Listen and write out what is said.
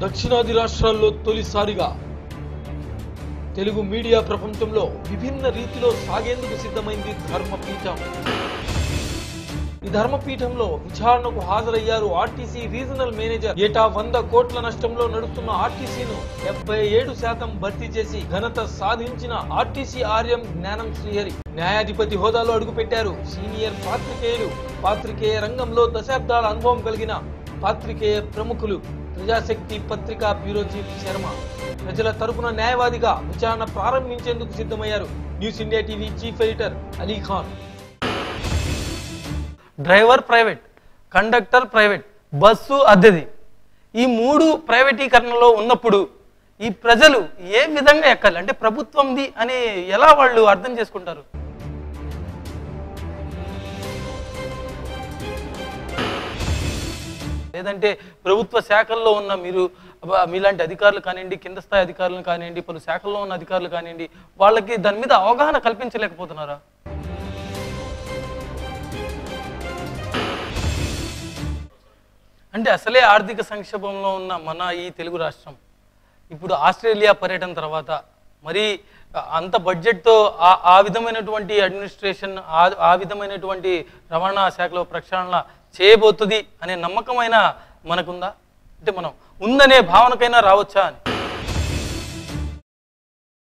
దక్షిణాది రాష్ట్రాల్లో తొలిసారిగా తెలుగు మీడియా ప్రపంచంలో విభిన్న రీతిలో సాగేందుకు సిద్ధమైంది ధర్మపీఠం ఈ ధర్మపీఠంలో విచారణకు హాజరయ్యారు ఆర్టీసీ రీజనల్ మేనేజర్ ఏటా వంద కోట్ల నష్టంలో నడుస్తున్న ఆర్టీసీను డెబ్బై ఏడు శాతం భర్తీ చేసి ఘనత సాధించిన ఆర్టీసీ ఆర్యం జ్ఞానం శ్రీహరి న్యాయాధిపతి హోదాలో అడుగుపెట్టారు సీనియర్ పాత్రికేయులు పాత్రికేయ రంగంలో దశాబ్దాల అనుభవం కలిగిన పాత్రికేయ ప్రముఖులు ప్రజాశక్తి పత్రికా బ్యూరో చీఫ్ శర్మ ప్రజల తరపున న్యాయవాదిగా విచారణ ప్రారంభించేందుకు సిద్ధమయ్యారు news India TV chief editor Ali Khan driver private conductor private bus అద్దెది ఈ మూడు ప్రైవేటీకరణలో ఉన్నప్పుడు ఈ ప్రజలు ఏ విధంగా ఎక్కాలి అంటే ప్రభుత్వంది అని ఎలా వాళ్ళు అర్థం చేసుకుంటారు లేదంటే ప్రభుత్వ శాఖల్లో ఉన్న మీరు అబ్బా, మీలాంటి అధికారులు కానివ్వండి కింద స్థాయి అధికారులు కానివ్వండి పలు శాఖల్లో ఉన్న అధికారులు కానివ్వండి వాళ్ళకి దాని మీద అవగాహన కల్పించలేకపోతున్నారా అంటే అసలే ఆర్థిక సంక్షోభంలో ఉన్న మన ఈ తెలుగు రాష్ట్రం ఇప్పుడు ఆస్ట్రేలియా పర్యటన తర్వాత మరి అంత బడ్జెట్తో ఆ ఆ విధమైనటువంటి అడ్మినిస్ట్రేషన్ ఆ ఆ విధమైనటువంటి రవాణా శాఖలో ప్రక్షాళన చేయబోతుంది అనే నమ్మకమైన మనకుందా అంటే మనం ఉందనే భావనకైనా రావచ్చా అని